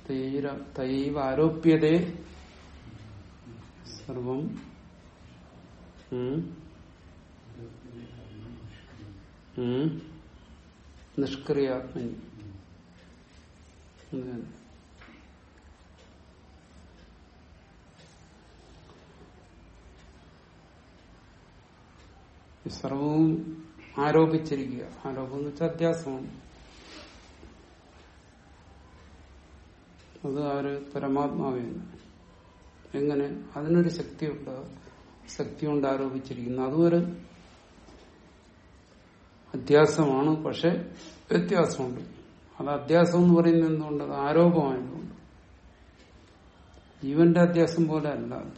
തൈര- തൈവ ആരോപ്യതേ സർവം ഉം. ഉം. നിഷ്ക്രിയാത്മനി അങ്ങനെ. ഈ സർവവും ആരോപിച്ചിരിക്കുക ആരോപം എന്ന് വെച്ചാൽ അധ്യാസമാണ് അത് ആര് പരമാത്മാവിന് എങ്ങനെ അതിനൊരു ശക്തിയുണ്ട് ശക്തി കൊണ്ട് ആരോപിച്ചിരിക്കുന്നു അതും ഒരു അധ്യാസമാണ് പക്ഷെ വ്യത്യാസമുണ്ട് അത് അധ്യാസം എന്ന് പറയുന്നത് എന്തുകൊണ്ട് അത് ആരോപമായതുകൊണ്ട് ജീവന്റെ അധ്യാസം പോലെ അല്ല അത്.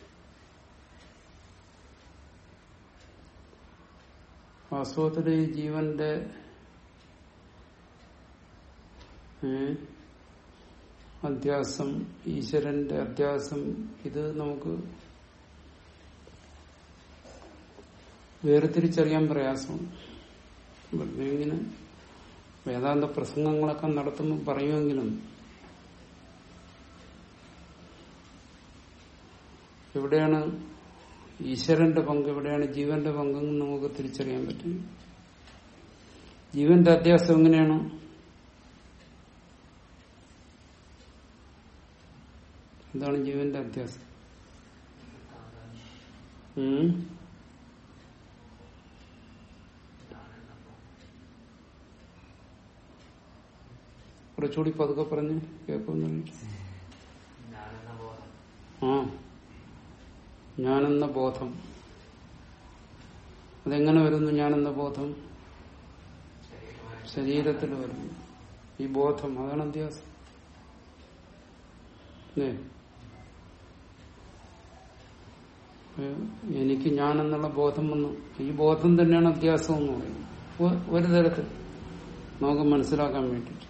വാസ്തവത്തിൽ ഈ ജീവന്റെ ഏ, അധ്യാസം ഈശ്വരന്റെ അധ്യാസം ഇത് നമുക്ക് വേർതിരിച്ചറിയാൻ പ്രയാസമാണ് വെറുതെ ഇങ്ങനെ വേദാന്ത പ്രസംഗങ്ങളൊക്കെ നടത്തുമ്പോൾ പറയുമെങ്കിലും എവിടെയാണ് ഈശ്വരന്റെ പങ്ക് എവിടെയാണ് ജീവന്റെ പങ്കെന്ന് നമുക്ക് തിരിച്ചറിയാൻ പറ്റും ജീവന്റെ അധ്യാസം എങ്ങനെയാണ് എന്താണ് ജീവന്റെ അധ്യാസം ഉം കുറച്ചുകൂടി പതുക്കെ പറഞ്ഞ് കേൾക്കുന്നുണ്ട് ഞാനെന്ന ബോധം ആ ഞാനെന്ന ബോധം അതെങ്ങനെ വരുന്നു ഞാനെന്ന ബോധം ശരീരമായി ശരീരത്തിൽ വരുന്നു ഈ ബോധം അതാണ് അധ്യാസം അല്ലേ ഏ, എനിക്ക് ഞാനെന്നുള്ള ബോധം വന്നു ഈ ബോധം തന്നെയാണ് അധ്യാസം എന്ന് പറയുന്നത് ഒ- ഒരു തരത്തിൽ നമുക്ക് മനസ്സിലാക്കാൻ വേണ്ടിയിട്ട്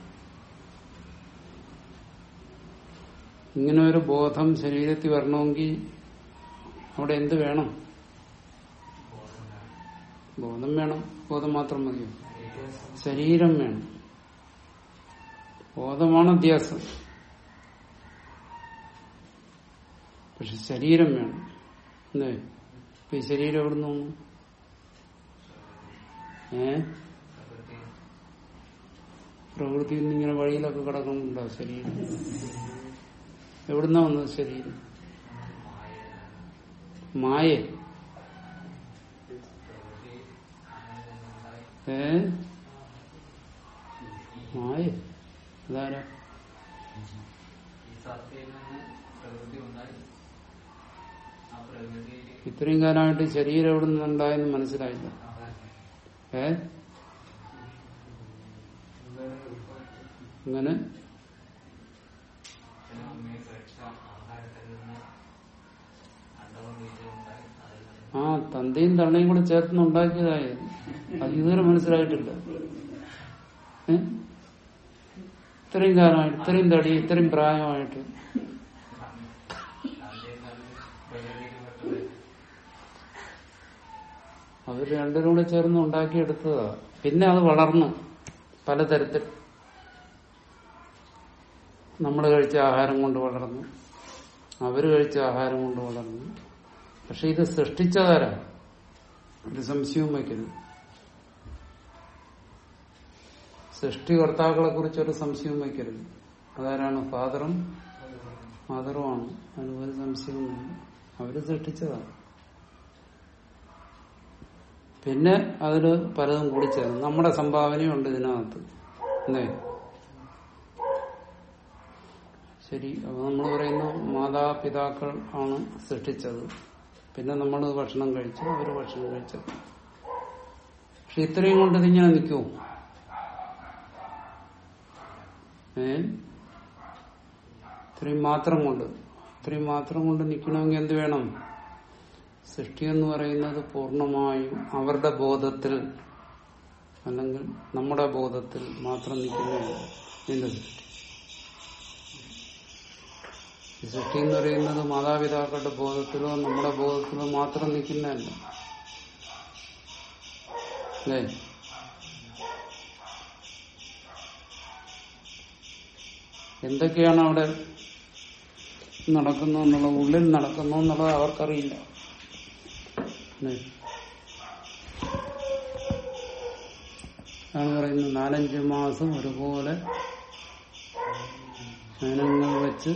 ഇങ്ങനെ ഒരു ബോധം ശരീരത്തിൽ വരണമെങ്കിൽ അവിടെ എന്ത് വേണം ബോധം വേണം. ബോധം വേണം ബോധം മാത്രം മതിയോ ശരീരം ശരീരം വേണം ബോധമാണ് അധ്യാസം പക്ഷെ ശരീരം വേണം അല്ലേ ഇപ്പൊ ഈ ശരീരം എവിടുന്ന് വന്നു ഏ പ്രകൃതി പ്രകൃതിയിൽ നിന്ന് ഇങ്ങനെ വഴിയിലൊക്കെ കിടക്കുന്നുണ്ടോ ശരീരം എവിടുന്നാ വന്നത് ശരീരം മായ മായ പ്രകൃതി അങ്ങനെ നിന്നുണ്ടായി ഏ മായ അതാരാ ഈ സത്യയിൽ നിന്ന് പ്രകൃതി ഉണ്ടായി ആ പ്രകൃതിയിൽ ഇത്രയും കാലമായിട്ട് ശരീരം എവിടെ നിന്നുണ്ടായെന്ന് മനസ്സിലായില്ല ഏ അങ്ങനെ അച്ഛനും അമ്മയും കഴിച്ച ആഹാരത്തിൽ നിന്ന് അണ്ടവും ബീജവും ഉണ്ടായി അതിൽ നിന്ന് ആ തന്തയും തള്ളയും കൂടെ ചേർന്ന് ഉണ്ടാക്കിയതായത് അത് ഇതുവരെ മനസ്സിലായിട്ടില്ല ഏ? ഇത്രയും കാലമായിട്ട് ഇത്രയും തടി ഇത്രയും പ്രായമായിട്ട് തന്റെയും തമ്മിൽ പ്രകൃതിയിൽ പെട്ടത് അവർ രണ്ടുപേരും കൂടെ ചേർന്ന് ഉണ്ടാക്കിയെടുത്തതാ പിന്നെ അത് വളർന്നു പലതരത്തിൽ നമ്മൾ കഴിച്ച ആഹാരം കൊണ്ട് വളർന്നു അവര് കഴിച്ച ആഹാരം കൊണ്ട് വളർന്നു പക്ഷെ ഇത് സൃഷ്ടിച്ചതാരാ ഒരു സംശയവും വയ്ക്കരുത് സൃഷ്ടികർത്താക്കളെ കുറിച്ച് ഒരു സംശയവും വയ്ക്കരുത് അതാരാണ് ഫാദറും മദറുമാണ് അതിന് ഒരു സംശയമൊന്നുമില്ല അവര് സൃഷ്ടിച്ചതാണ് പിന്നെ അതില് പലതും കൂടി ചേർന്നു നമ്മുടെ സംഭാവനയുണ്ട് ഇതിനകത്ത് അല്ലേ ശരി അപ്പൊ നമ്മൾ പറയുന്നു മാതാപിതാക്കൾ ആണ് സൃഷ്ടിച്ചത് പിന്നെ നമ്മൾ ഭക്ഷണം കഴിച്ചു അവര് ഭക്ഷണം കഴിച്ചു പക്ഷെ ഇത്രയും കൊണ്ട് ഇതിങ്ങനെ നിൽക്കുമോ ഏ ഇത്രയും മാത്രം കൊണ്ട് ഇത്രയും മാത്രം കൊണ്ട് നിൽക്കണമെങ്കിൽ എന്ത് വേണം സൃഷ്ടി എന്ന് പറയുന്നത് പൂർണ്ണമായും അവരുടെ ബോധത്തിൽ അല്ലെങ്കിൽ നമ്മുടെ ബോധത്തിൽ മാത്രം നിൽക്കുന്നതാണ് ഇതിന്റെ സൃഷ്ടി ഈ സൃഷ്ടി എന്ന് പറയുന്നത് മാതാപിതാക്കളുടെ ബോധത്തിലോ നമ്മുടെ ബോധത്തിലോ മാത്രം നിൽക്കുന്നതല്ല അല്ലേ എന്തൊക്കെയാണ് അവിടെ നടക്കുന്നു എന്നുള്ളത് ഉള്ളിൽ നടക്കുന്നു എന്നുള്ളത് അവർക്കറിയില്ല അല്ലേ? അതാണ് പറയുന്നത് നാലഞ്ച് മാസം ഒരുപോലെ മേനങ്ങൾ വെച്ച്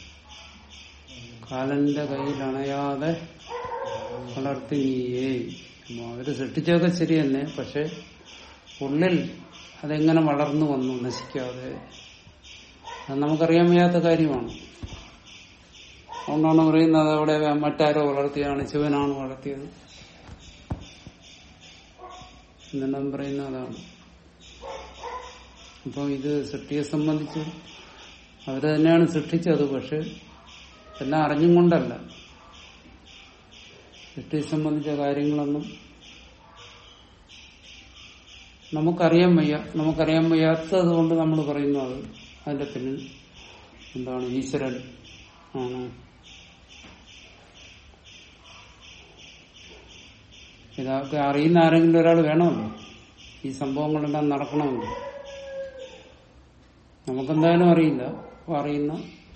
കാലന്റെ കയ്യിൽ അണയാതെ വളർത്തി നീയേ അപ്പൊ അവര് സൃഷ്ടിച്ചതൊക്കെ ശരി തന്നെ പക്ഷെ ഉള്ളിൽ അതെങ്ങനെ വളർന്നു വന്നു നശിക്കാതെ അത് നമുക്കറിയാൻ വയ്യാത്ത കാര്യമാണ് അതുകൊണ്ടാണ് പറയുന്നത് അവിടെ മറ്റാരോ വളർത്തിയതാണ് ശിവനാണ് വളർത്തിയത് എന്നെല്ലാം പറയുന്ന അതാണ് അപ്പോൾ ഇത് സൃഷ്ടിയെ സംബന്ധിച്ച് അവര് തന്നെയാണ് സൃഷ്ടിച്ചത് പക്ഷെ എല്ലാം അറിഞ്ഞും കൊണ്ടല്ല സൃഷ്ടിയെ സംബന്ധിച്ച കാര്യങ്ങളൊന്നും നമുക്കറിയാൻ വയ്യ നമുക്കറിയാൻ വയ്യാത്തത് കൊണ്ട് നമ്മൾ പറയുന്നു അത് അതിന്റെ പിന്നിൽ എന്താണ് ഈശ്വരൻ ആണ് ഇതൊക്കെ അറിയുന്ന ആരെങ്കിലും ഒരാൾ വേണമല്ലോ ഈ സംഭവങ്ങളെല്ലാം നടക്കണമല്ലോ നമുക്കെന്തായാലും അറിയില്ല അപ്പൊ അറിയുന്ന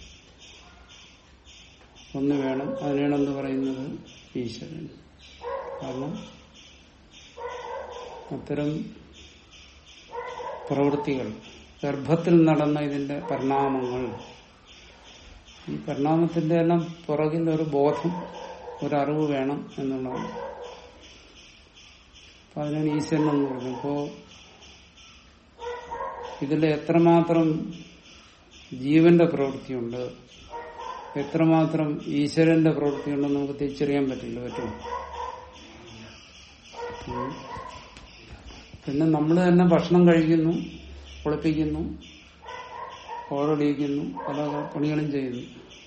ഒന്ന് വേണം അതിനാണ് എന്ത് പറയുന്നത് ഈശ്വരൻ കാരണം അത്തരം പ്രവൃത്തികൾ ഗർഭത്തിൽ നടന്ന ഇതിന്റെ പരിണാമങ്ങൾ ഈ പരിണാമത്തിന്റെ എല്ലാം പുറകിൽ ഒരു ബോധം ഒരറിവ് വേണം എന്നുള്ളതാണ് അപ്പൊ അതിനാണ് ഈശ്വരൻ എന്ന് പറയുന്നത് അപ്പോ ഇതിൽ എത്രമാത്രം ജീവന്റെ പ്രവൃത്തിയുണ്ട് എത്രമാത്രം ഈശ്വരന്റെ പ്രവൃത്തിയുണ്ടെന്ന് നമുക്ക് തിരിച്ചറിയാൻ പറ്റില്ല പറ്റുമോ ഉം. പിന്നെ നമ്മൾ തന്നെ ഭക്ഷണം കഴിക്കുന്നു കുളിപ്പിക്കുന്നു കോഴടിയിക്കുന്നു പല പണികളും ചെയ്യുന്നു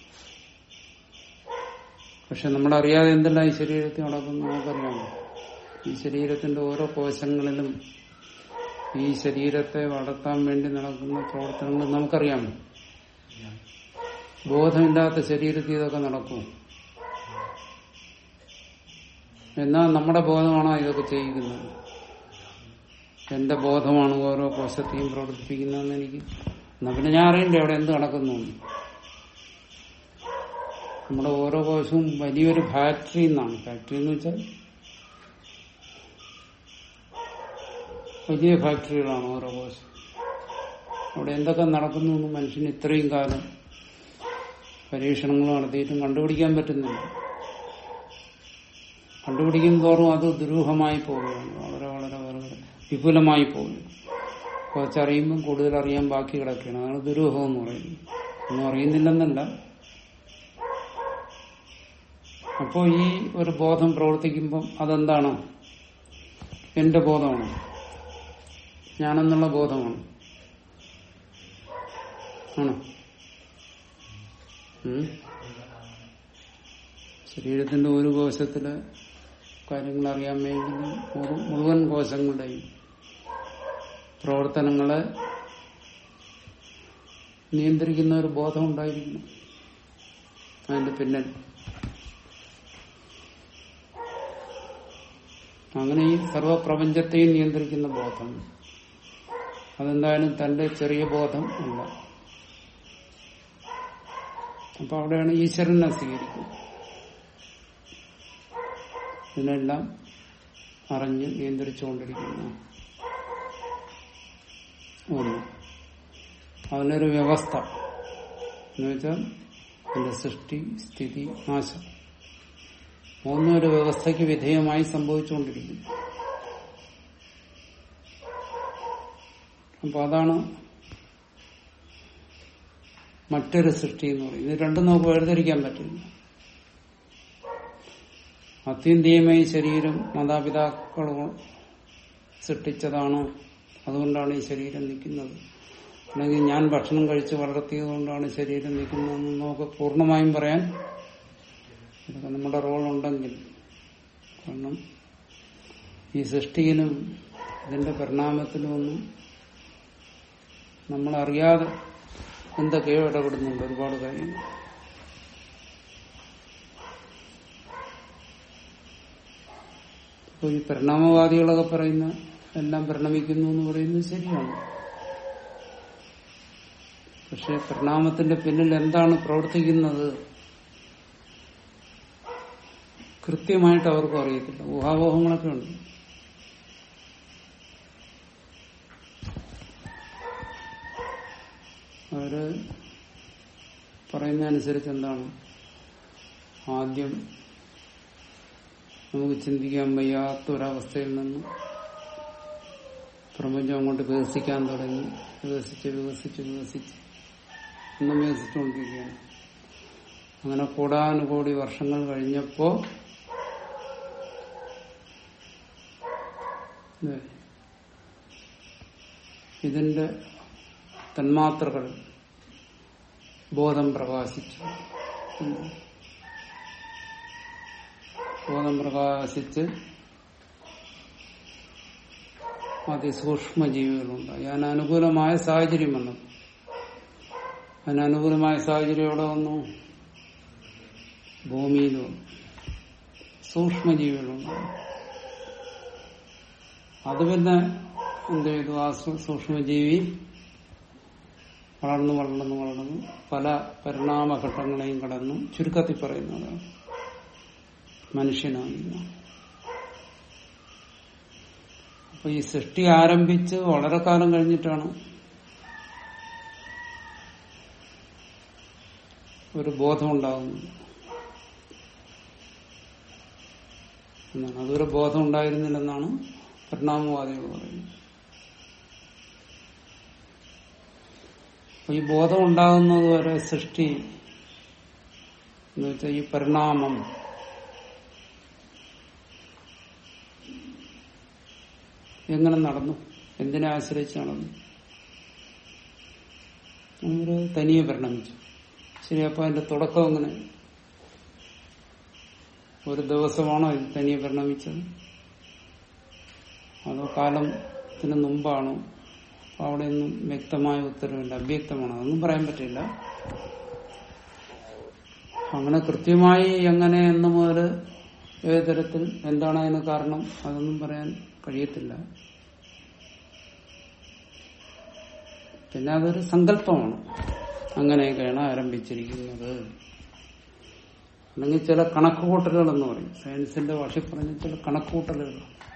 പക്ഷെ നമ്മളറിയാതെ എന്തെല്ലാം ഈ ശരീരത്തിൽ നടക്കുന്നു നമുക്കറിയാമോ ഈ ശരീരത്തിന്റെ ഓരോ കോശങ്ങളിലും ഈ ശരീരത്തെ വളർത്താൻ വേണ്ടി നടക്കുന്ന പ്രവർത്തനങ്ങൾ നമുക്കറിയാമോ ബോധമില്ലാത്ത ശരീരത്തിൽ ഇതൊക്കെ നടക്കും എന്നാൽ നമ്മുടെ ബോധമാണോ ഇതൊക്കെ ചെയ്യിക്കുന്നത് എന്റെ ബോധമാണ് ഓരോ കോശത്തെയും പ്രവർത്തിപ്പിക്കുന്നതെന്ന് എനിക്ക് എന്നാ പിന്നെ ഞാൻ അറിയണ്ടേ അവിടെ എന്ത് നടക്കുന്നു എന്ന്. നമ്മുടെ ഓരോ കോശവും വലിയൊരു ഫാക്ടറി എന്നാണ് ഫാക്ടറി എന്ന് വെച്ചാൽ വലിയ ഫാക്ടറികളാണ് ഓരോ കോശം അവിടെ എന്തൊക്കെ നടക്കുന്നു എന്ന് മനുഷ്യന് ഇത്രയും കാലം പരീക്ഷണങ്ങൾ നടത്തിയിട്ടും കണ്ടുപിടിക്കാൻ പറ്റുന്നില്ല കണ്ടുപിടിക്കും തോറും അത് ദുരൂഹമായി പോവുകയാണ് വളരെ വളരെ വളരെ വിപുലമായി പോകുന്നു കുറച്ചറിയുമ്പം കൂടുതൽ അറിയാൻ ബാക്കി കിടക്കുകയാണ് അതാണ് ദുരൂഹം എന്ന് പറയുന്നത് ഒന്നും അറിയുന്നില്ലെന്നല്ല അപ്പോൾ ഈ ഒരു ബോധം പ്രവർത്തിക്കുമ്പം അതെന്താണ് എന്റെ ബോധമാണ് ഞാനെന്നുള്ള ബോധമാണ് ആണോ ഉം? ശരീരത്തിന്റെ ഒരു കോശത്തിലെ കാര്യങ്ങൾ അറിയാൻ വേണ്ടി മുഴു- മുഴുവൻ കോശങ്ങളുടെയും പ്രവർത്തനങ്ങളെ നിയന്ത്രിക്കുന്ന ഒരു ബോധം ഉണ്ടായിരിക്കണം അതിന്റെ പിന്നിൽ അങ്ങനെ ഈ സർവപ്രപഞ്ചത്തെയും നിയന്ത്രിക്കുന്ന ബോധം അതെന്തായാലും തന്റെ ചെറിയ ബോധം അല്ല അപ്പൊ അവിടെയാണ് ഈശ്വരനെ സ്വീകരിക്കുന്നത് ഇതിനെല്ലാം അറിഞ്ഞ് നിയന്ത്രിച്ചുകൊണ്ടിരിക്കുന്നു ഒന്ന് അതിനൊരു വ്യവസ്ഥ എന്ന് വെച്ചാൽ അതിന്റെ സൃഷ്ടി സ്ഥിതി നാശം മൂന്നും ഒരു വ്യവസ്ഥയ്ക്ക് വിധേയമായി സംഭവിച്ചുകൊണ്ടിരിക്കുന്നു അപ്പൊ അതാണ് മറ്റൊരു സൃഷ്ടി എന്ന് പറയുന്നത് ഇത് രണ്ടും നമുക്ക് വേർതിരിക്കാൻ പറ്റില്ല അത്യന്തികമായി ശരീരം മാതാപിതാക്കൾ സൃഷ്ടിച്ചതാണ് അതുകൊണ്ടാണ് ഈ ശരീരം നിൽക്കുന്നത് അല്ലെങ്കിൽ ഞാൻ ഭക്ഷണം കഴിച്ച് വളർത്തിയത് കൊണ്ടാണ് ശരീരം നിൽക്കുന്നതെന്ന് നമുക്ക് പൂർണ്ണമായും പറയാൻ ഇതൊക്കെ നമ്മുടെ റോൾ ഉണ്ടെങ്കിൽ കാരണം ഈ സൃഷ്ടിയിലും ഇതിന്റെ പരിണാമത്തിലും ഒന്നും നമ്മളറിയാതെ എന്തൊക്കെയോ ഇടപെടുന്നുണ്ട് ഒരുപാട് കാര്യങ്ങൾ ഇപ്പൊ ഈ പരിണാമവാദികളൊക്കെ പറയുന്ന എല്ലാം പരിണമിക്കുന്നു എന്ന് പറയുന്നത് ശരിയാണ് പക്ഷെ പരിണാമത്തിന്റെ പിന്നിൽ എന്താണ് പ്രവർത്തിക്കുന്നത് കൃത്യമായിട്ട് അവർക്കും അറിയത്തില്ല ഊഹാപോഹങ്ങളൊക്കെ ഉണ്ട് അവര് പറയുന്ന അനുസരിച്ച് എന്താണ് ആദ്യം നമുക്ക് ചിന്തിക്കാൻ വയ്യാത്ത ഒരവസ്ഥയിൽ നിന്ന് പ്രപഞ്ചം അങ്ങോട്ട് വികസിക്കാൻ തുടങ്ങി വികസിച്ച് വികസിച്ച് വികസിച്ച് ഒന്നും വികസിച്ചുകൊണ്ടിരിക്കുകയാണ് അങ്ങനെ കോടാനുകോടി വർഷങ്ങൾ കഴിഞ്ഞപ്പോ ഇത് ഇതിന്റെ തന്മാത്രകൾ ബോധം പ്രകാശിച്ചു ബോധം പ്രകാശിച്ച് അതിസൂക്ഷ്മ ജീവികളുണ്ടായി അതിന് അനുകൂലമായ സാഹചര്യം വന്നു അതിന് അനുകൂലമായ സാഹചര്യം എവിടെ വന്നു ഭൂമിയിൽ വന്നു സൂക്ഷ്മജീവികളുണ്ടായി അത് പിന്നെ എന്ത് ചെയ്തു ആ സൂ- സൂക്ഷ്മജീവി വളർന്നു വളർന്നു വളർന്നു പല പരിണാമഘട്ടങ്ങളെയും കടന്നു ചുരുക്കത്തിൽ പറയുന്നതാണ് മനുഷ്യനാകുന്ന അപ്പൊ ഈ സൃഷ്ടി ആരംഭിച്ച് വളരെ കാലം കഴിഞ്ഞിട്ടാണ് ഒരു ബോധം ഉണ്ടാകുന്നത് എന്നാണ് അതൊരു ബോധം ഉണ്ടായിരുന്നില്ലെന്നാണ് പരിണാമവാദികൾ പറയുന്നത് അപ്പൊ ഈ ബോധം ഉണ്ടാകുന്നത് വരെ സൃഷ്ടി എന്ന് വെച്ചാൽ ഈ പരിണാമം എങ്ങനെ നടന്നു എന്തിനെ ആശ്രയിച്ച് നടന്നു അവര് തനിയെ പരിണമിച്ചു ശരി അപ്പൊ അതിന്റെ തുടക്കം എങ്ങനെ ഒരു ദിവസമാണോ ഇത് തനിയെ പരിണമിച്ചത് അതോ കാലത്തിന് മുമ്പാണോ അപ്പൊ അവിടെയൊന്നും വ്യക്തമായ ഉത്തരവില്ല അവ്യക്തമാണ് അതൊന്നും പറയാൻ പറ്റില്ല അങ്ങനെ കൃത്യമായി എങ്ങനെ എന്ന് മുതൽ ഏത് തരത്തിൽ എന്താണ് അതിന് കാരണം അതൊന്നും പറയാൻ കഴിയത്തില്ല പിന്നെ അതൊരു സങ്കല്പമാണ് അങ്ങനെയൊക്കെയാണ് ആരംഭിച്ചിരിക്കുന്നത് അല്ലെങ്കിൽ ചില കണക്കുകൂട്ടലുകൾ എന്ന് പറയും സയൻസിന്റെ ഭാഷയിൽ പറഞ്ഞ ചില കണക്കുകൂട്ടലുകൾ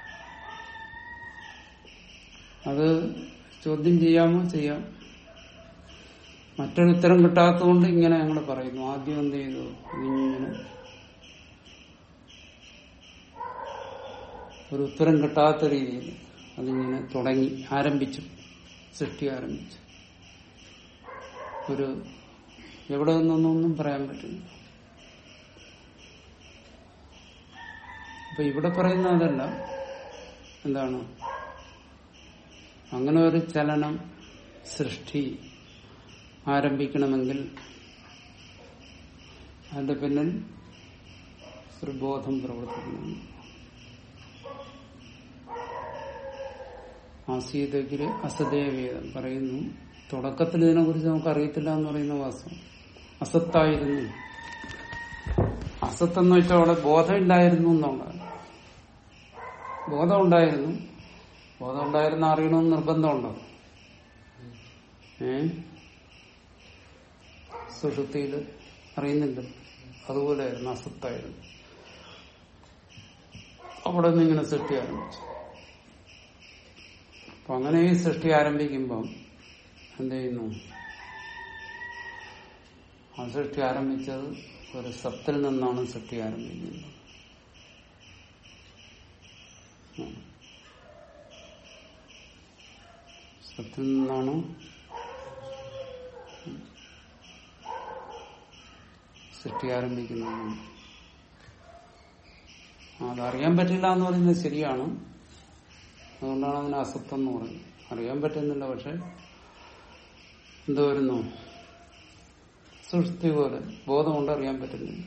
അത് ചോദ്യം ചെയ്യാമോ ചെയ്യാം മറ്റൊരു ഉത്തരം കിട്ടാത്തതുകൊണ്ട് ഇങ്ങനെ ഞങ്ങൾ പറയുന്നു ആദ്യം എന്ത് ചെയ്തു ഇതിങ്ങനെ ഒരു ഉത്തരം കിട്ടാത്ത രീതിയിൽ അതിങ്ങനെ തുടങ്ങി ആരംഭിച്ചു സൃഷ്ടി ആരംഭിച്ചു ഒരു എവിടെ നിന്നൊന്നും പറയാൻ പറ്റില്ല അപ്പൊ ഇവിടെ പറയുന്ന അതല്ല എന്താണ് അങ്ങനെ ഒരു ചലനം സൃഷ്ടി ആരംഭിക്കണമെങ്കിൽ അതിന്റെ പിന്നിൽ ഒരു ബോധം പ്രവർത്തിക്കണം ആസീതയ്ക്ക് അസദേവേദം പറയുന്നു തുടക്കത്തിൽ ഇതിനെക്കുറിച്ച് നമുക്ക് അറിയത്തില്ല എന്ന് പറയുന്ന വാസ്തവം അസത്തായിരുന്നു അസത്ത് എന്ന് വെച്ചാൽ അവിടെ ബോധമില്ലായിരുന്നു എന്നുള്ളതാണ് ബോധം ഉണ്ടായിരുന്നു ബോധം ഉണ്ടായിരുന്ന അറിയണമെന്ന് നിർബന്ധമുണ്ടോ ഏ സുഷുപ്തിയിൽ അറിയുന്നില്ല അതുപോലെയായിരുന്നു അസത്തായിരുന്നു അവിടെ നിന്ന് ഇങ്ങനെ സൃഷ്ടി ആരംഭിച്ചു അപ്പൊ അങ്ങനെ ഈ സൃഷ്ടി ആരംഭിക്കുമ്പം എന്ത് ചെയ്യുന്നു ആ സൃഷ്ടി ആരംഭിച്ചത് ഒരു സത്തിൽ നിന്നാണ് സൃഷ്ടി ആരംഭിക്കുന്നത് ഉം. സത്തിൽ നിന്നാണ് സൃഷ്ടി ആരംഭിക്കുന്നത് അതറിയാൻ പറ്റില്ല എന്ന് പറയുന്നത് ശരിയാണ് അതുകൊണ്ടാണ് അതിന് അസത്വം എന്ന് പറയുന്നത് അറിയാൻ പറ്റുന്നില്ല പക്ഷെ എന്തോ വരുന്നു സൃഷ്ടി പോലെ ബോധമുണ്ട് അറിയാൻ പറ്റുന്നില്ല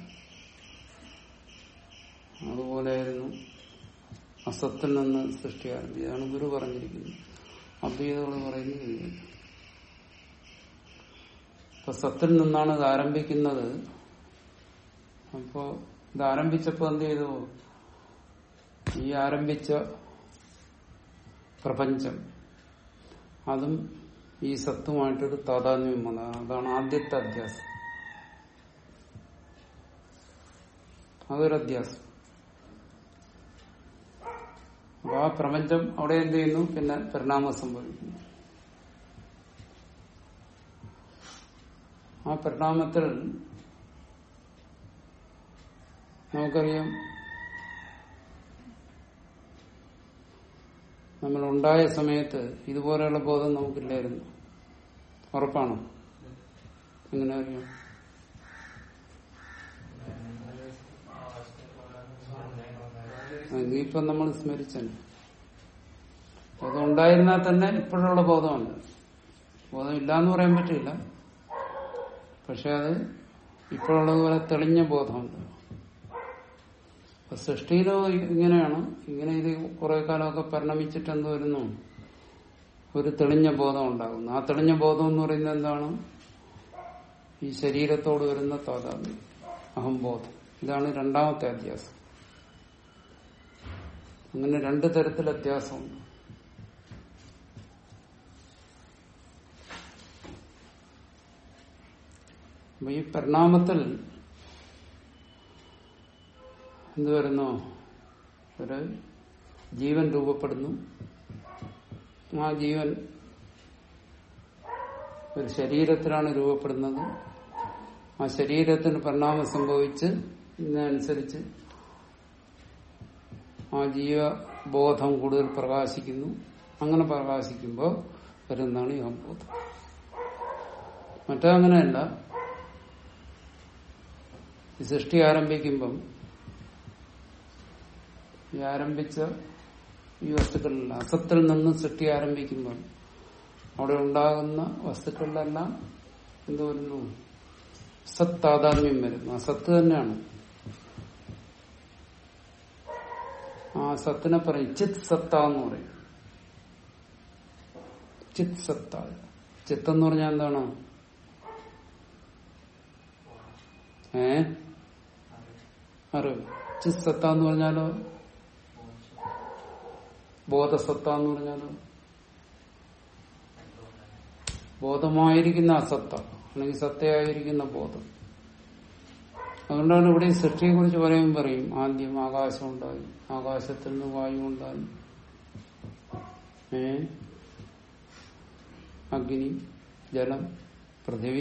അതുപോലെയായിരുന്നു അസത്തിൽ നിന്ന് സൃഷ്ടി ആരംഭിച്ചതാണ് ഗുരു പറഞ്ഞിരിക്കുന്നത് അദ്വൈതകൾ പറയുന്നത് ഇത്. അപ്പൊ സത്തിൽ നിന്നാണ് ഇത് ആരംഭിക്കുന്നത് അപ്പോ ഇത് ആരംഭിച്ചപ്പോ എന്ത് ചെയ്തു ഈ ആരംഭിച്ച പ്രപഞ്ചം അതും ഈ സത്തുമായിട്ടൊരു താതാത്മ്യം വന്നത് അതാണ് ആദ്യത്തെ അധ്യാസം അതൊരു അധ്യാസം അപ്പൊ ആ പ്രപഞ്ചം അവിടെ എന്ത് ചെയ്യുന്നു പിന്നെ പരിണാമം സംഭവിക്കുന്നു ആ പരിണാമത്തിൽ നമുക്കറിയാം നമ്മൾ ഉണ്ടായ സമയത്ത് ഇതുപോലെയുള്ള ബോധം നമുക്കില്ലായിരുന്നു ഉറപ്പാണോ എങ്ങനെ അറിയാം ഇനിയിപ്പം നമ്മൾ സ്മരിച്ചന് അത് ഉണ്ടായിരുന്നാൽ തന്നെ ഇപ്പോഴുള്ള ബോധമുണ്ട് ബോധം ഇല്ലാന്ന് പറയാൻ പറ്റില്ല പക്ഷെ അത് ഇപ്പോഴുള്ളതുപോലെ തെളിഞ്ഞ ബോധമുണ്ട് അപ്പൊ സൃഷ്ടിയിലോ ഇങ്ങനെയാണ് ഇങ്ങനെ ഇത് കുറെ കാലമൊക്കെ പരിണമിച്ചിട്ട് എന്ത് വരുന്നു ഒരു തെളിഞ്ഞ ബോധം ഉണ്ടാകുന്നു ആ തെളിഞ്ഞ ബോധം എന്ന് പറയുന്നത് എന്താണ് ഈ ശരീരത്തോട് വരുന്ന താതാത്മ്യം അഹംബോധം ഇതാണ് രണ്ടാമത്തെ അധ്യാസം അങ്ങനെ രണ്ട് തരത്തിൽ അത്യാസമുണ്ട് അപ്പൊ ഈ പരിണാമത്തിൽ എന്ത് വരുന്നു ഒരു ജീവൻ രൂപപ്പെടുന്നു ആ ജീവൻ ഒരു ശരീരത്തിലാണ് രൂപപ്പെടുന്നത് ആ ശരീരത്തിന് പരിണാമം സംഭവിച്ച് ഇതിനനുസരിച്ച് ആ ജീവബോധം കൂടുതൽ പ്രകാശിക്കുന്നു അങ്ങനെ പ്രകാശിക്കുമ്പോൾ വരുന്നതാണ് ഈ അബോധം മറ്റങ്ങനെയല്ല ഈ സൃഷ്ടി ആരംഭിക്കുമ്പം ഈ ആരംഭിച്ച ഈ വസ്തുക്കളിൽ അസത്തിൽ നിന്ന് സൃഷ്ടി ആരംഭിക്കുമ്പം അവിടെ ഉണ്ടാകുന്ന വസ്തുക്കളിലെല്ലാം എന്ത് വരുന്നു സത് താതാത്മ്യം വരുന്നു അസത്ത് തന്നെയാണ് ആ സത്തിനെ പറയും ചിത് സത്ത എന്ന് പറയും ചിത് സത്ത ചിത്ത് എന്ന് പറഞ്ഞാൽ എന്താണ് ഏ അറിവ് ചിത് സത്ത എന്ന് പറഞ്ഞാലോ ബോധസത്ത എന്ന് പറഞ്ഞാലോ ബോധമായിരിക്കുന്ന അസത്ത അല്ലെങ്കിൽ സത്തയായിരിക്കുന്ന ബോധം അതുകൊണ്ടാണ് ഇവിടെ ഈ സൃഷ്ടിയെ കുറിച്ച് പറയുമ്പോൾ പറയും ആദ്യം ആകാശം ഉണ്ടായി ആകാശത്തിൽ നിന്ന് വായു ഉണ്ടായി ഏ അഗ്നി ജലം പൃഥിവി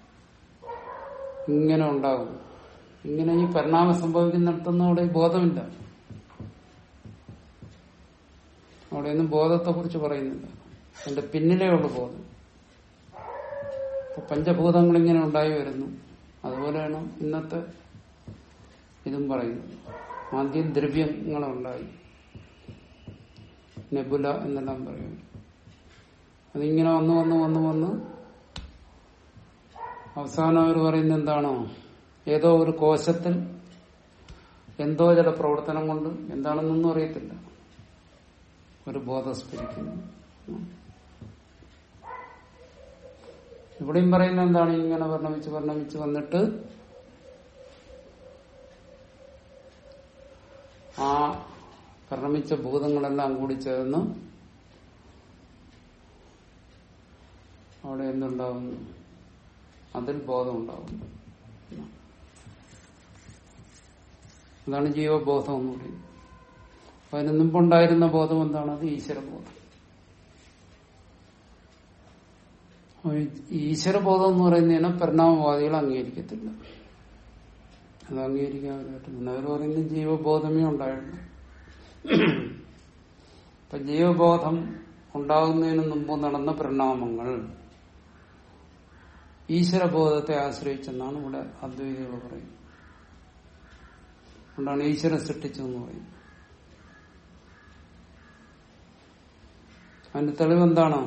ഇങ്ങനെ ഉണ്ടാകും ഇങ്ങനെ ഈ പരിണാമം സംഭവിക്കുന്നിടത്തൊന്നും അവിടെ ബോധമില്ല അവിടെയൊന്നും ബോധത്തെ കുറിച്ച് പറയുന്നില്ല അതിന്റെ പിന്നിലേ ഉള്ള ബോധം ഇപ്പൊ പഞ്ചഭൂതങ്ങൾ ഇങ്ങനെ ഉണ്ടായി വരുന്നു അതുപോലെയാണ് ഇന്നത്തെ ഇതും പറയുന്നത് ആദ്യം ദ്രവ്യങ്ങളുണ്ടായി നെബുല എന്നെല്ലാം പറയും അതിങ്ങനെ വന്ന് വന്ന് വന്ന് വന്ന് അവസാനം അവർ പറയുന്നത് എന്താണോ ഏതോ ഒരു കോശത്തിൽ എന്തോ ചില പ്രവർത്തനം കൊണ്ട് എന്താണെന്നൊന്നും അറിയത്തില്ല ഒരു ബോധസ്ഫരിക്കുന്നു ഇവിടെയും പറയുന്നത് എന്താണ് ഇങ്ങനെ വർണ്ണമിച്ച് വർണ്ണമിച്ച് വന്നിട്ട് ആ പരിണമിച്ച ഭൂതങ്ങളെല്ലാം കൂടി ചേർന്ന് അവിടെ എന്തുണ്ടാവുന്നു അതിൽ ബോധം ഉണ്ടാവുന്നു അതാണ് ജീവബോധം എന്ന് പറയുന്നത് അപ്പൊ അതിന് മുമ്പുണ്ടായിരുന്ന ബോധം എന്താണ് അത് ഈശ്വരബോധം ഈശ്വരബോധം എന്ന് പറയുന്നതിനെ പരിണാമവാദികൾ അംഗീകരിക്കത്തില്ല അത് അംഗീകരിക്കാൻ പറ്റുന്നില്ല അവർ പറയുന്നത് ജീവബോധമേ ഉണ്ടായിരുന്നു ഇപ്പൊ ജീവബോധം ഉണ്ടാകുന്നതിന് മുമ്പ് നടന്ന പരിണാമങ്ങൾ ഈശ്വരബോധത്തെ ആശ്രയിച്ചെന്നാണ് ഇവിടെ അദ്വൈതികൾ പറയുന്നത് അതുകൊണ്ടാണ് ഈശ്വരൻ സൃഷ്ടിച്ചു എന്ന് പറയുന്നത് അതിന്റെ തെളിവ് എന്താണ്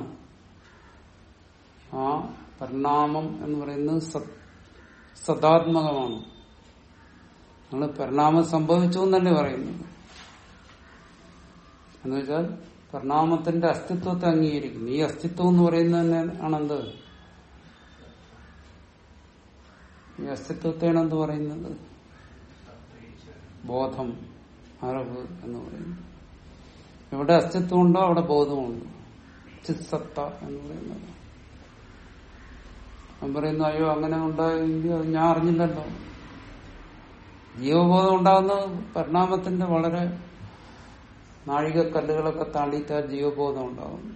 ആ പരിണാമം എന്ന് പറയുന്നത് സദാത്മകമാണ് നമ്മൾ പരിണാമം സംഭവിച്ചു എന്നല്ലേ പറയുന്നത് എന്ന് വെച്ചാൽ പരിണാമത്തിന്റെ അസ്തിത്വത്തെ അംഗീകരിക്കുന്നു ഈ അസ്തിത്വം എന്ന് പറയുന്നത് തന്നെ ആണെന്ത് ഈ അസ്തിത്വത്തെയാണ് എന്ത് പറയുന്നത് ബോധം അറിവ് എന്ന് പറയുന്നത് എവിടെ അസ്തിത്വം ഉണ്ടോ അവിടെ ബോധമുണ്ട് ചിത്സത്ത എന്ന് പറയുന്നത് അവൻ പറയുന്നു അയ്യോ അങ്ങനെ ഉണ്ടായെങ്കിൽ അത് ഞാൻ അറിഞ്ഞില്ലല്ലോ ജീവബോധം ഉണ്ടാകുന്നത് പരിണാമത്തിന്റെ വളരെ നാഴികക്കല്ലുകളൊക്കെ താണ്ടിയിട്ട് ആ ജീവബോധം ഉണ്ടാകുന്നു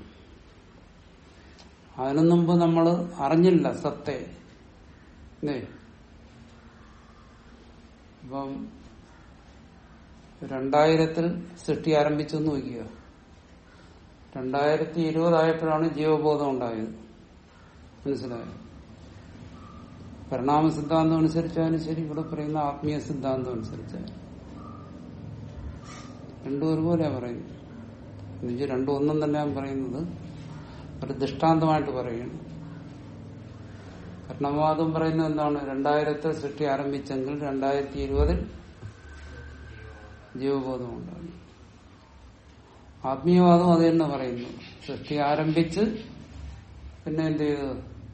അതിനു മുമ്പ് നമ്മൾ അറിഞ്ഞില്ല സത്തെ അല്ലേ അപ്പം രണ്ടായിരത്തിൽ സൃഷ്ടി ആരംഭിച്ചു എന്ന് നോക്കുക രണ്ടായിരത്തി ഇരുപതായപ്പോഴാണ് ജീവബോധം ഉണ്ടായത് മനസ്സിലായോ പരിണാമ സിദ്ധാന്തം അനുസരിച്ചാലും ശരി ഇവിടെ പറയുന്ന ആത്മീയ സിദ്ധാന്തം അനുസരിച്ചാലും രണ്ടും ഒരുപോലെയാ പറയുന്നത് എന്നുവെച്ചാൽ രണ്ടും ഒന്നും തന്നെ ഞാൻ പറയുന്നത് ഒരു ദൃഷ്ടാന്തമായിട്ട് പറയുന്നു കർണവാദം പറയുന്നത് എന്താണ് രണ്ടായിരത്തിൽ സൃഷ്ടി ആരംഭിച്ചെങ്കിൽ രണ്ടായിരത്തി ഇരുപതിൽ ജീവബോധം ഉണ്ടാകും ആത്മീയവാദം അത് തന്നെ പറയുന്നു സൃഷ്ടി ആരംഭിച്ച് പിന്നെ എന്ത് ചെയ്തു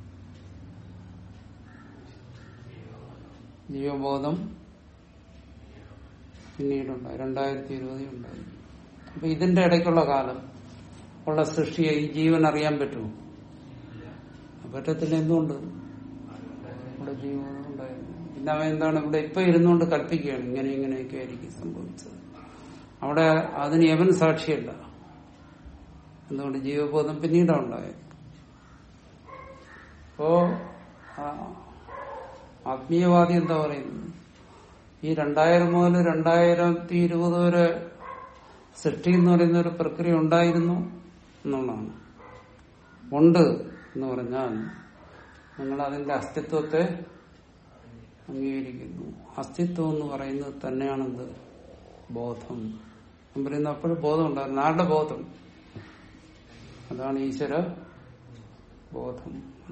ജീവബോധം പിന്നീടുണ്ടായി രണ്ടായിരത്തി ഇരുപതിൽ ഉണ്ടായി അപ്പൊ ഇതിന്റെ ഇടയ്ക്കുള്ള കാലം ഉള്ള സൃഷ്ടിയെ ഈ ജീവൻ അറിയാൻ പറ്റുമോ പറ്റത്തില്ല എന്തുകൊണ്ട് ഇവിടെ ജീവബോധം ഉണ്ടായിരുന്നു പിന്നെ അവൻ എന്താണ് ഇവിടെ ഇപ്പൊ ഇരുന്നുകൊണ്ട് കൽപ്പിക്കുകയാണ് ഇങ്ങനെ ഇങ്ങനെയൊക്കെ ആയിരിക്കും സംഭവിച്ചത് അവിടെ അതിന് യവൻ സാക്ഷിയല്ല എന്തുകൊണ്ട് ജീവബോധം പിന്നീടാണ് ഉണ്ടായത് അപ്പോ ആ, ആത്മീയവാദി എന്താ പറയുന്നത് ഈ രണ്ടായിരം മുതൽ രണ്ടായിരത്തി ഇരുപത് വരെ സൃഷ്ടി എന്ന് പറയുന്ന ഒരു പ്രക്രിയ ഉണ്ടായിരുന്നു എന്നുള്ളതാണ് ഉണ്ട് എന്ന് പറഞ്ഞാൽ നിങ്ങൾ അതിന്റെ അസ്തിത്വത്തെ അംഗീകരിക്കുന്നു അസ്തിത്വം എന്ന് പറയുന്നത് തന്നെയാണെന്ത് ബോധം ഞാൻ പറയുന്നത് അപ്പോഴും ബോധം ഉണ്ടായിരുന്നു ആരുടെ ബോധം അതാണ് ഈശ്വര ബോധം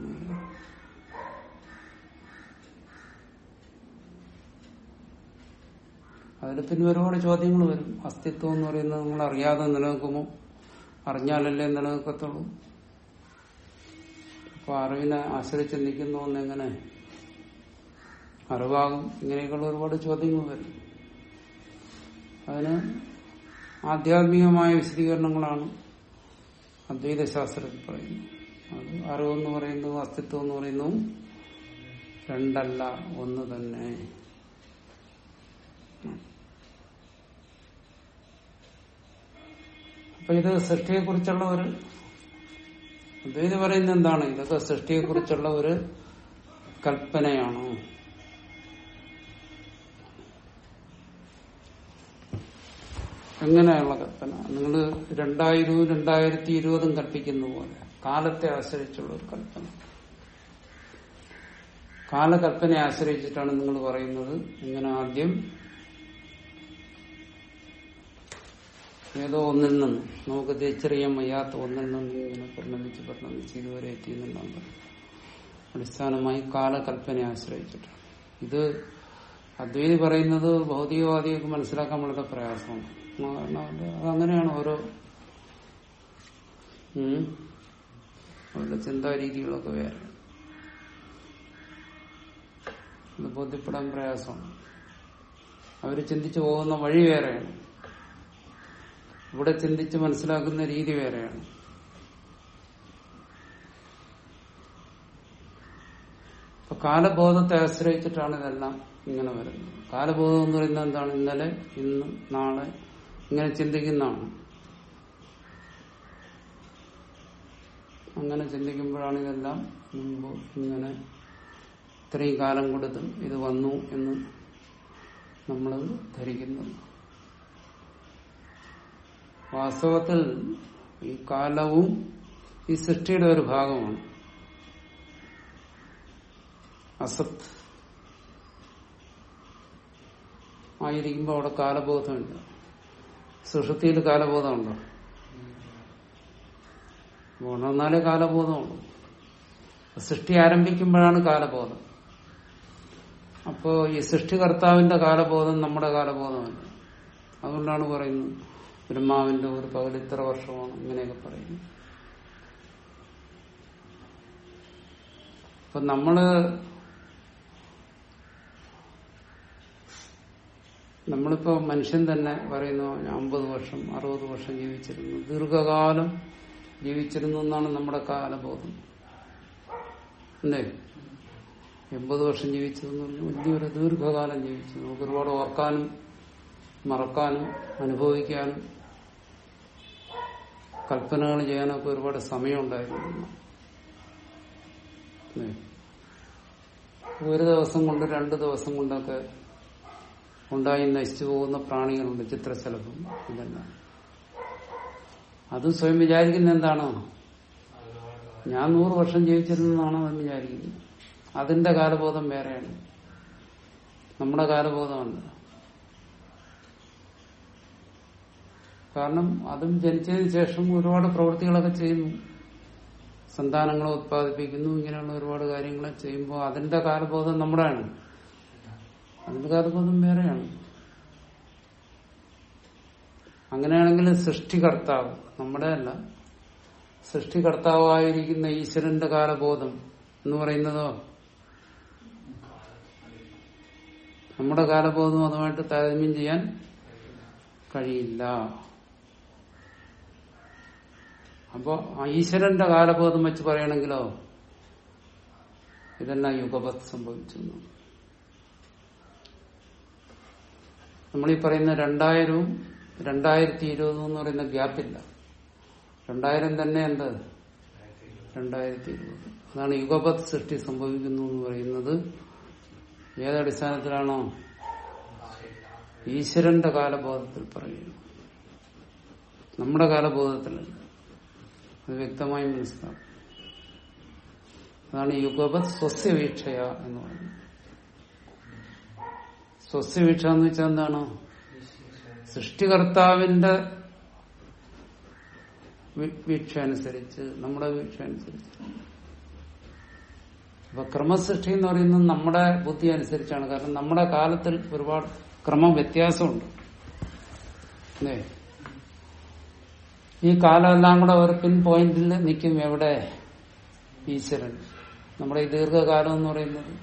അതിൽ പിന്നെ ഒരുപാട് ചോദ്യങ്ങൾ വരും അസ്തിത്വം എന്ന് പറയുന്നത് നിങ്ങൾ അറിയാതെ നിലനിൽക്കുമോ അറിഞ്ഞാലല്ലേ നിലനിൽക്കത്തുള്ളൂ അപ്പൊ അറിവിനെ ആശ്രയിച്ച് നിൽക്കുന്നു എന്നെങ്ങനെ അറിവാകും ഇങ്ങനെയൊക്കെയുള്ള ഒരുപാട് ചോദ്യങ്ങൾ വരും അതിന് ആധ്യാത്മികമായ വിശദീകരണങ്ങളാണ് അദ്വൈത ശാസ്ത്രത്തിൽ പറയുന്നത് അത് അറിവെന്ന് പറയുന്നതും അസ്തിത്വം എന്ന് പറയുന്നതും രണ്ടല്ല ഒന്ന് തന്നെ അപ്പൊ ഇത് സൃഷ്ടിയെക്കുറിച്ചുള്ള ഒരു അദ്വൈത് പറയുന്നത് എന്താണ് ഇതൊക്കെ സൃഷ്ടിയെക്കുറിച്ചുള്ള ഒരു കൽപ്പനയാണോ എങ്ങനെയുള്ള കൽപ്പന നിങ്ങൾ രണ്ടായിരവും രണ്ടായിരത്തി ഇരുപതും കൽപ്പിക്കുന്ന പോലെ കാലത്തെ ആശ്രയിച്ചുള്ള ഒരു കൽപ്പന കാലകൽപ്പനയെ ആശ്രയിച്ചിട്ടാണ് നിങ്ങൾ പറയുന്നത് ഇങ്ങനെ ആദ്യം ഏതോ ഒന്നിൽ നിന്നും നമുക്ക് തിരിച്ചറിയാൻ വയ്യാത്ത ഒന്നിൽ നിന്നും ഇങ്ങനെ പരിണമിച്ച് പരിണമിച്ച് ഇതുവരെ എത്തിയെന്നുണ്ടാകും അടിസ്ഥാനമായി കാലകൽപ്പനയെ ആശ്രയിച്ചിട്ടാണ് ഇത് അദ്വൈതി പറയുന്നത് ഭൗതികവാദികൾക്ക് മനസ്സിലാക്കാൻ വളരെ പ്രയാസമാണ് കാരണം അത് അതങ്ങനെയാണ് ഓരോ ഉം, അവരുടെ ചിന്താരീതികളൊക്കെ വേറെ അത് ബോധ്യപ്പെടാൻ പ്രയാസമാണ് അവര് ചിന്തിച്ചു പോകുന്ന വഴി വേറെയാണ് ഇവിടെ ചിന്തിച്ച് മനസ്സിലാക്കുന്ന രീതി വേറെയാണ് അപ്പൊ കാലബോധത്തെ ആശ്രയിച്ചിട്ടാണ് ഇതെല്ലാം ഇങ്ങനെ വരുന്നത് കാലബോധം എന്ന് പറയുന്നത് എന്താണ് ഇന്നലെ ഇന്ന് നാളെ ഇങ്ങനെ ചിന്തിക്കുന്നതാണ് അങ്ങനെ ചിന്തിക്കുമ്പോഴാണ് ഇതെല്ലാം മുമ്പ് ഇങ്ങനെ ഇത്രയും കാലം കൊടുത്തും ഇത് വന്നു എന്ന് നമ്മൾ ധരിക്കുന്നത് വാസ്തവത്തിൽ ഈ കാലവും ഈ സൃഷ്ടിയുടെ ഒരു ഭാഗമാണ് അസത്ത് ആയിരിക്കുമ്പോൾ അവിടെ കാലബോധമില്ല സുഷുതിയിൽ കാലബോധമുണ്ടോ ഉണർന്നാലേ കാലബോധമുള്ളൂ സൃഷ്ടി ആരംഭിക്കുമ്പോഴാണ് കാലബോധം അപ്പോ ഈ സൃഷ്ടികർത്താവിന്റെ കാലബോധം നമ്മുടെ കാലബോധമല്ല അതുകൊണ്ടാണ് പറയുന്നത് ബ്രഹ്മാവിന്റെ ഒരു പകൽ ഇത്ര വർഷമാണ് ഇങ്ങനെയൊക്കെ പറയുന്നു അപ്പൊ നമ്മള് നമ്മളിപ്പോ മനുഷ്യൻ തന്നെ പറയുന്നു ഞാൻ അമ്പത് വർഷം അറുപത് വർഷം ജീവിച്ചിരുന്നു ദീർഘകാലം ജീവിച്ചിരുന്നു എന്നാണ് നമ്മുടെ കാലബോധം അല്ലേ എൺപത് വർഷം ജീവിച്ചു എന്ന് പറഞ്ഞാൽ വലിയൊരു ദീർഘകാലം ജീവിച്ചു നമുക്ക് ഒരുപാട് ഓർക്കാനും മറക്കാനും അനുഭവിക്കാനും കൽപ്പനകൾ ചെയ്യാനൊക്കെ ഒരുപാട് സമയമുണ്ടായിരുന്നു അല്ലേ? ഒരു ദിവസം കൊണ്ട് രണ്ട് ദിവസം കൊണ്ടൊക്കെ ഉണ്ടായി നശിച്ചു പോകുന്ന പ്രാണികളുണ്ട് ചിത്രശലഭം ഇതെല്ലാം അത് സ്വയം വിചാരിക്കുന്ന എന്താണോ ഞാൻ നൂറ് വർഷം ജീവിച്ചിരുന്നതാണ് അവൻ വിചാരിക്കുന്നത് അതിന്റെ കാലബോധം വേറെയാണ് നമ്മുടെ കാലബോധമല്ല കാരണം അതും ജനിച്ചതിന് ശേഷം ഒരുപാട് പ്രവൃത്തികളൊക്കെ ചെയ്യുന്നു സന്താനങ്ങളെ ഉത്പാദിപ്പിക്കുന്നു ഇങ്ങനെയുള്ള ഒരുപാട് കാര്യങ്ങൾ ചെയ്യുമ്പോൾ അതിന്റെ കാലബോധം നമ്മുടെയാണ് അതിന്റെ കാലബോധം വേറെയാണ് അങ്ങനെയാണെങ്കിൽ സൃഷ്ടികർത്താവ് നമ്മുടെ അല്ല സൃഷ്ടികർത്താവായിരിക്കുന്ന ഈശ്വരന്റെ കാലബോധം എന്ന് പറയുന്നതോ നമ്മുടെ കാലബോധം അതുമായിട്ട് താരതമ്യം ചെയ്യാൻ കഴിയില്ല അപ്പോ ആ ഈശ്വരന്റെ കാലബോധം വെച്ച് പറയണെങ്കിലോ ഇതെല്ലാം യുഗപത് സംഭവിച്ചു എന്ന്. നമ്മളീ പറയുന്ന രണ്ടായിരവും രണ്ടായിരത്തി ഇരുപതും എന്ന് പറയുന്ന ഗ്യാപ്പില്ല രണ്ടായിരം തന്നെ എന്ത് രണ്ടായിരത്തി ഇരുപത് അതാണ് യുഗപത് സൃഷ്ടി സംഭവിക്കുന്നു എന്ന് പറയുന്നത് ഏതടിസ്ഥാനത്തിലാണോ ഈശ്വരന്റെ കാലബോധത്തിൽ പറയുന്നു നമ്മുടെ കാലബോധത്തിലല്ല അത് വ്യക്തമായി മനസ്സിലാവും അതാണ് യുഗപത് സ്വസ്യവീക്ഷയ എന്ന് പറയുന്നത് സ്വസ്യവീക്ഷ എന്ന് വെച്ചാൽ എന്താണ് സൃഷ്ടികർത്താവിന്റെ വി- വീക്ഷ അനുസരിച്ച് നമ്മുടെ വീക്ഷ അനുസരിച്ച് അപ്പൊ ക്രമസൃഷ്ടി എന്ന് പറയുന്നത് നമ്മുടെ ബുദ്ധി അനുസരിച്ചാണ് കാരണം നമ്മുടെ കാലത്തിൽ ഒരുപാട് ക്രമം വ്യത്യാസമുണ്ട് അല്ലേ ഈ കാലമെല്ലാം കൂടെ ഒരു പിൻ പോയിന്റിൽ നിൽക്കും എവിടെ ഈശ്വരൻ നമ്മുടെ ഈ ദീർഘകാലം എന്ന് പറയുന്നത്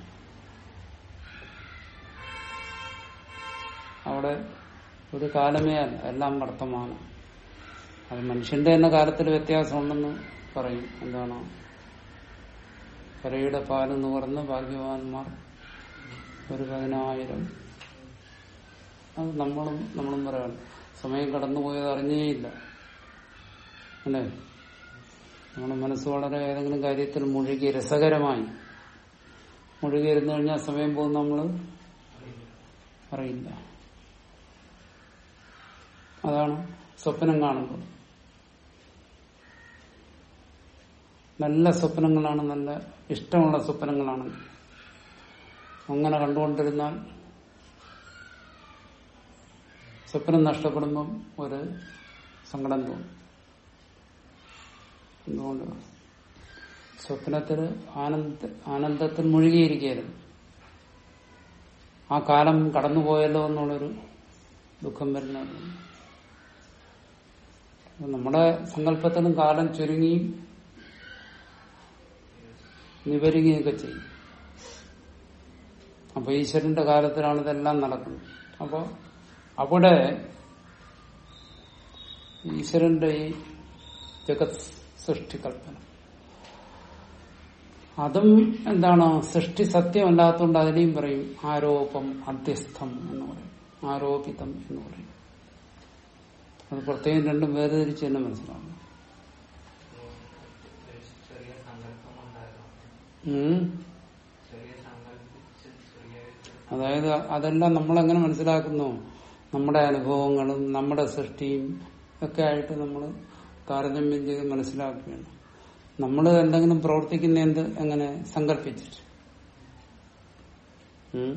അവിടെ ഒരു കാലമേ അല്ല എല്ലാം വർത്തമാനം അത് മനുഷ്യന്റെ തന്നെ കാലത്തിൽ വ്യത്യാസമുണ്ടെന്ന് പറയും എന്താണ് കരയുടെ പാലെന്ന് പറഞ്ഞ ഭാഗ്യവാന്മാർ ഒരു പതിനായിരം അത് നമ്മളും നമ്മളും പറയണം സമയം കടന്നുപോയത് അറിഞ്ഞേയില്ല അല്ലേ നമ്മുടെ മനസ്സ് വളരെ ഏതെങ്കിലും കാര്യത്തിൽ മുഴുകി രസകരമായി മുഴുകി ഇരുന്നു കഴിഞ്ഞാൽ സമയം പോകുന്ന നമ്മൾ അറിയില്ല അതാണ് സ്വപ്നം കാണുമ്പോൾ നല്ല സ്വപ്നങ്ങളാണ് നല്ല ഇഷ്ടമുള്ള സ്വപ്നങ്ങളാണ് അങ്ങനെ കണ്ടുകൊണ്ടിരുന്നാൽ സ്വപ്നം നഷ്ടപ്പെടുമ്പം ഒരു സങ്കടം തോന്നും എന്തുകൊണ്ട് സ്വപ്നത്തിൽ ആനന്ദ ആനന്ദത്തിൽ മുഴുകിയിരിക്കുകയായിരുന്നു ആ കാലം കടന്നുപോയല്ലോ എന്നുള്ളൊരു ദുഃഖം വരുന്നത് നമ്മുടെ സങ്കല്പത്തിലും കാലം ചുരുങ്ങിയും നിവരുകയൊക്കെ ചെയ്യും അപ്പൊ ഈശ്വരന്റെ കാലത്തിലാണ് ഇതെല്ലാം നടക്കുന്നത് അപ്പൊ അവിടെ ഈശ്വരന്റെ ഈ ജഗത് സൃഷ്ടികൽപ്പന അതും എന്താണ് സൃഷ്ടി സത്യമല്ലാത്തതുകൊണ്ട് അതിനെയും പറയും ആരോപം അധ്യസ്ഥം എന്ന് പറയും ആരോപിതം എന്ന് പറയും അത് പ്രത്യേകം രണ്ടും വേർതിരിച്ച് തന്നെ മനസ്സിലാവും ചെറിയ സങ്കല്പം ഉണ്ടായിരുന്നു ഉം. ചെറിയ സങ്കല്പിച്ച് ചെറിയ അതായത് അതെല്ലാം നമ്മൾ എങ്ങനെ മനസ്സിലാക്കുന്നു നമ്മുടെ അനുഭവങ്ങളും നമ്മുടെ സൃഷ്ടിയും ഒക്കെ ആയിട്ട് നമ്മൾ താരതമ്യം ചെയ്ത് മനസ്സിലാക്കുകയാണ് നമ്മൾ എന്തെങ്കിലും പ്രവർത്തിക്കുന്ന എന്ത് എങ്ങനെ സങ്കല്പിച്ചിട്ട് ഉം.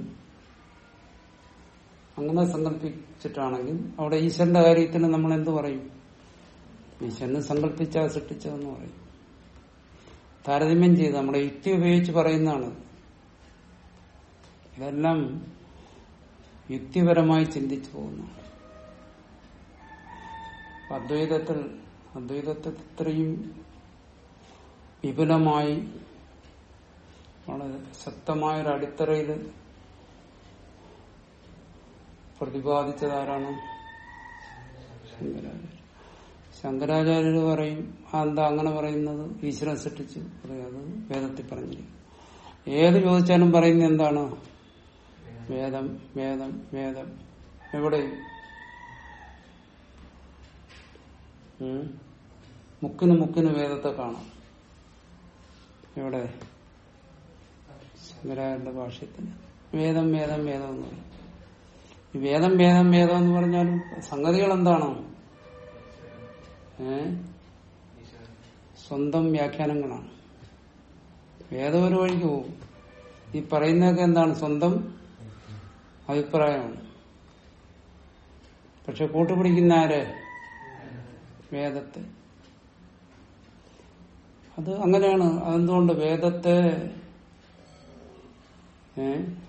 അങ്ങനെ സങ്കല്പിച്ചിട്ടാണെങ്കിൽ അവിടെ ഈശ്വരന്റെ കാര്യത്തിൽ നമ്മൾ എന്ത് പറയും ഈശ്വരന് സങ്കല്പിച്ചാ സൃഷ്ടിച്ചതെന്ന് പറയും താരതമ്യം ചെയ്ത് നമ്മുടെ യുക്തി ഉപയോഗിച്ച് പറയുന്നതാണ് ഇതെല്ലാം യുക്തിപരമായി ചിന്തിച്ചു പോകുന്നു അദ്വൈതത്തിൽ അദ്വൈതത്തിൽ ഇത്രയും വിപുലമായി വളരെ ശക്തമായൊരു അടിത്തറയിൽ പ്രതിപാദിച്ചതാരാണ് ശങ്കരാചാര്യ ശങ്കരാചാര്യർ പറയും ആ എന്താ അങ്ങനെ പറയുന്നത് ഈശ്വരൻ സൃഷ്ടിച്ചു പറയും അത് വേദത്തിൽ പറഞ്ഞിരിക്കും ഏത് ചോദിച്ചാലും പറയുന്നത് എന്താണ് വേദം വേദം വേദം എവിടെ ഉം? മുക്കിന് മുക്കിന് വേദത്തെ കാണാം എവിടെ ശങ്കരാചാര്യന്റെ ഭാഷ്യത്തിന് വേദം വേദം വേദം എന്ന് പറയും ഈ വേദം വേദം വേദം എന്ന് പറഞ്ഞാലും സംഗതികൾ എന്താണോ ഏ ഈശ്വരൻ സ്വന്തം വ്യാഖ്യാനങ്ങളാണ് വേദം ഒരു വഴിക്ക് പോകും ഈ പറയുന്നതൊക്കെ എന്താണ് സ്വന്തം അഭിപ്രായമാണ് പക്ഷെ കൂട്ടുപിടിക്കുന്ന ആര് വേദത്തെ അത് അങ്ങനെയാണ് അതെന്തുകൊണ്ട് വേദത്തെ ഏ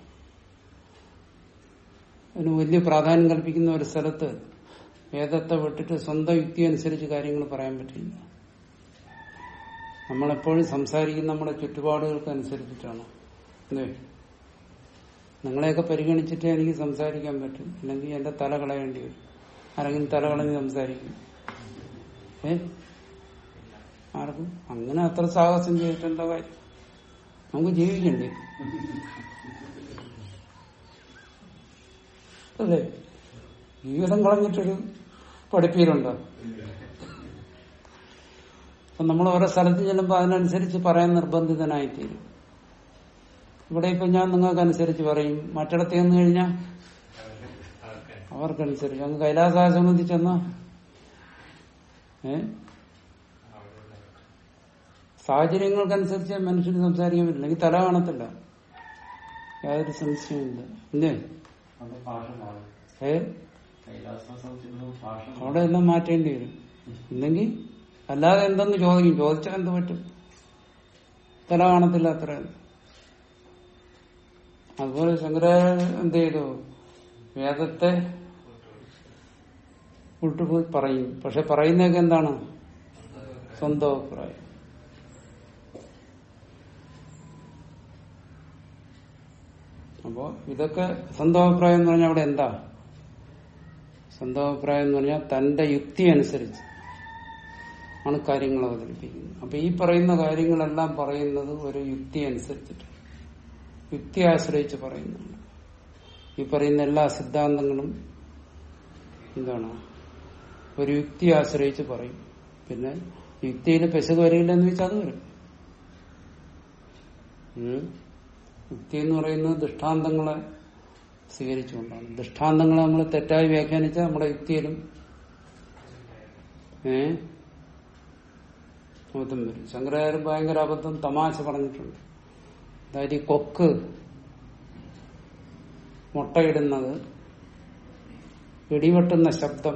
അതിന് വലിയ പ്രാധാന്യം കൽപ്പിക്കുന്ന ഒരു സ്ഥലത്ത് വേദത്തെ വിട്ടിട്ട് സ്വന്തം യുക്തി അനുസരിച്ച് കാര്യങ്ങൾ പറയാൻ പറ്റില്ല നമ്മളെപ്പോഴും സംസാരിക്കുന്ന നമ്മുടെ ചുറ്റുപാടുകൾക്ക് അനുസരിച്ചിട്ടാണ് അല്ലേ നിങ്ങളെയൊക്കെ പരിഗണിച്ചിട്ടേ എനിക്ക് സംസാരിക്കാൻ പറ്റും അല്ലെങ്കിൽ എന്റെ തല കളയേണ്ടി വരും ആരെങ്കിലും തല കളഞ്ഞ് സംസാരിക്കും ഏ ആർക്കും അങ്ങനെ അത്ര സാഹസം ചെയ്തിട്ട് എന്താ കാര്യം നമുക്ക് ജീവിക്കണ്ടേ അല്ലേ ജീവിതം കളഞ്ഞിട്ടൊരു പഠിപ്പീരുണ്ടോ അപ്പൊ നമ്മൾ ഓരോ സ്ഥലത്ത് ചെല്ലുമ്പോൾ അതിനനുസരിച്ച് പറയാൻ നിർബന്ധിതനായിത്തീരും ഇവിടെ ഇപ്പൊ ഞാൻ നിങ്ങൾക്ക് അനുസരിച്ച് പറയും മറ്റിടത്ത് ചെന്ന് കഴിഞ്ഞാൽ അവർക്ക് അവർക്കനുസരിച്ച് അങ്ങ് കൈലാസാശ്രമത്തിൽ ചെന്നാ ഏ അവിടെ സാഹചര്യങ്ങൾക്കനുസരിച്ച് മനുഷ്യന് സംസാരിക്കാൻ പറ്റില്ല എനിക്ക് തല കാണത്തില്ല യാതൊരു സംശയമില്ല ഇല്ലേ അത് ഭാഷ മാറും ഏ കൈലാസം ചെല്ലുമ്പോൾ ഭാഷ മാറും. അവിടെ എല്ലാം മാറ്റേണ്ടി വരും ഇല്ലെങ്കിൽ അല്ലാതെ എന്തെന്ന് ചോദിക്കും ചോദിച്ചാൽ എന്ത് പറ്റും തല കാണത്തില്ല അത്ര അതുപോലെ ശങ്കരാചാര്യ എന്ത് ചെയ്തു വേദത്തെ വിട്ടുപോയി പറയും പക്ഷെ പറയുന്നതൊക്കെ എന്താണ് സ്വന്തം അഭിപ്രായം അപ്പോ ഇതൊക്കെ സ്വന്തം അഭിപ്രായം എന്ന് പറഞ്ഞാൽ അവിടെ എന്താ സ്വന്തം അഭിപ്രായം എന്ന് പറഞ്ഞാൽ തന്റെ യുക്തി അനുസരിച്ച് ആണ് കാര്യങ്ങൾ അവതരിപ്പിക്കുന്നത് അപ്പൊ ഈ പറയുന്ന കാര്യങ്ങളെല്ലാം പറയുന്നത് ഒരു യുക്തി അനുസരിച്ചിട്ട് യുക്തി ആശ്രയിച്ച് പറയുന്നുണ്ട് ഈ പറയുന്ന എല്ലാ സിദ്ധാന്തങ്ങളും എന്താണ് ഒരു യുക്തി ആശ്രയിച്ച് പറയും പിന്നെ യുക്തിയിൽ പെശക് വരില്ലെന്ന് വെച്ചാൽ അത് വരും ഉം. യുക്തി എന്ന് പറയുന്നത് ദൃഷ്ടാന്തങ്ങളെ സ്വീകരിച്ചുകൊണ്ടാണ് ദൃഷ്ടാന്തങ്ങളെ നമ്മൾ തെറ്റായി വ്യാഖ്യാനിച്ചാൽ നമ്മുടെ യുക്തിയിലും ഏ അബദ്ധം വരും ശങ്കരാചാര്യൻ ഭയങ്കര അബദ്ധം തമാശ പറഞ്ഞിട്ടുണ്ട് അതായത് ഈ കൊക്ക് മുട്ടയിടുന്നത് ഇടിവെട്ടുന്ന ശബ്ദം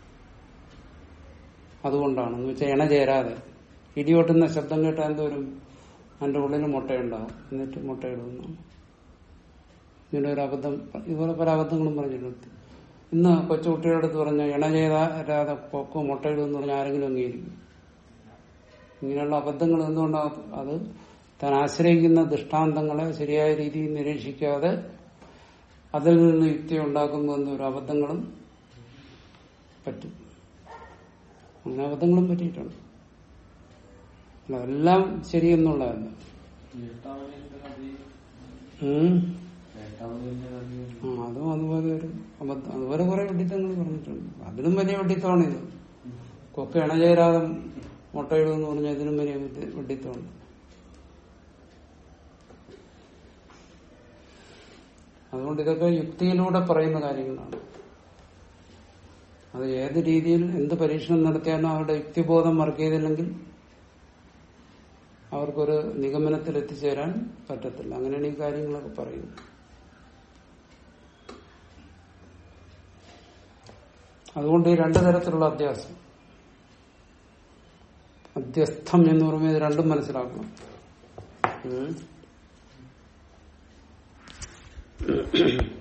അതുകൊണ്ടാണ് എന്ന് വെച്ചാൽ ഇണ ചേരാതെ ഇടിവെട്ടുന്ന ശബ്ദം കേട്ടാൽ എന്തോരും അതിന്റെ ഉള്ളിൽ മുട്ടയുണ്ടാവും എന്നിട്ട് മുട്ടയിടുന്നു ഇങ്ങനെ ഒരു അബദ്ധം ഇതുപോലെ പല അബദ്ധങ്ങളും പറഞ്ഞിട്ടുണ്ട് ഇന്ന് കൊച്ചുകുട്ടികളുടെ അടുത്ത് പറഞ്ഞ ഇണ ചേരാതെ കൊക്ക് മുട്ടയിടുമെന്ന് പറഞ്ഞാൽ ആരെങ്കിലും അംഗീകരിക്കും ഇങ്ങനെയുള്ള അബദ്ധങ്ങൾ എന്തുകൊണ്ടാണ് അത് താൻ ആശ്രയിക്കുന്ന ദൃഷ്ടാന്തങ്ങളെ ശരിയായ രീതിയിൽ നിരീക്ഷിക്കാതെ അതിൽ നിന്ന് യുക്തി ഉണ്ടാക്കുമ്പോൾ എന്തോരം അബദ്ധങ്ങളും പറ്റും അങ്ങനെ അബദ്ധങ്ങളും പറ്റിയിട്ടുണ്ട് അല്ല, എല്ലാം ശരിയെന്നുള്ളതല്ല വേട്ടാവലിന്റെ കഥയും ഉം. വേട്ടാവലിന്റെ കഥയും ആ അതും അതുപോലെ ഒരു അബദ്ധം അതുപോലെ കുറെ വെട്ടിത്തങ്ങൾ പറഞ്ഞിട്ടുണ്ട് അതിലും വലിയ വെട്ടിത്തമാണ് ഇത് കൊക്ക ഇണചേരാതെ മുട്ടയിടുമെന്ന് പറഞ്ഞാൽ ഇതിനും വലിയ വെട്ടി- വെട്ടിത്തമുണ്ട് അതുകൊണ്ട് ഇതൊക്കെ യുക്തിയിലൂടെ പറയുന്ന കാര്യങ്ങളാണ് അത് ഏത് രീതിയിൽ എന്ത് പരീക്ഷണം നടത്തിയാലും അവരുടെ യുക്തിബോധം വർക്ക് ചെയ്തില്ലെങ്കിൽ അവർക്കൊരു നിഗമനത്തിൽ എത്തിച്ചേരാൻ പറ്റത്തില്ല അങ്ങനെയാണ് ഈ കാര്യങ്ങളൊക്കെ പറയുന്നത് അതുകൊണ്ട് ഈ രണ്ടു തരത്തിലുള്ള അധ്യാസം അധ്യസ്ഥം എന്ന് പറയുമ്പോൾ ഇത് രണ്ടും മനസ്സിലാക്കണം ഉം.